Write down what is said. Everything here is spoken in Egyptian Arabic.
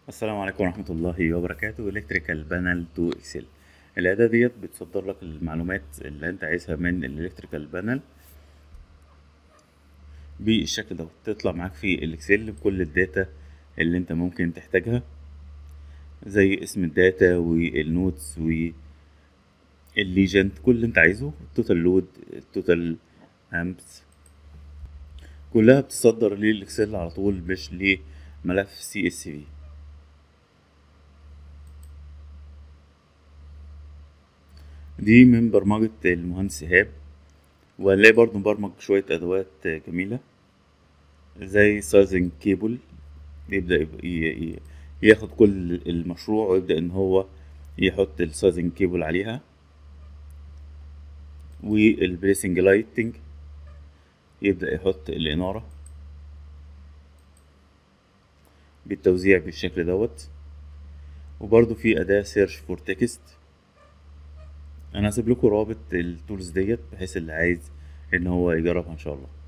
السلام عليكم ورحمة الله وبركاته الكتريكال بانل تو اكسل الأداة ديت بتصدر لك المعلومات اللي انت عايزها من الالكتريكال بانل بالشكل ده تطلع معاك في الاكسل بكل الداتا اللي انت ممكن تحتاجها زي اسم الداتا والنوتس والليجند كل اللي انت عايزه التوتال لود التوتال امبس كلها بتصدر للاكسل على طول مش لملف سي اس في دي من برمجة المهندس إيهاب وهنلاقي برضه مبرمج شوية أدوات جميلة زي سايزنج كيبل يبدأ يب- ي- ي- ياخد كل المشروع ويبدأ إن هو يحط السايزنج كيبل عليها والبريسنج لايتنج يبدأ يحط الإنارة بالتوزيع بالشكل دوت وبرضه في أداة سيرش فور تكست انا هسيب لكم رابط التولز ديت بحيث اللي عايز ان هو يجربها ان شاء الله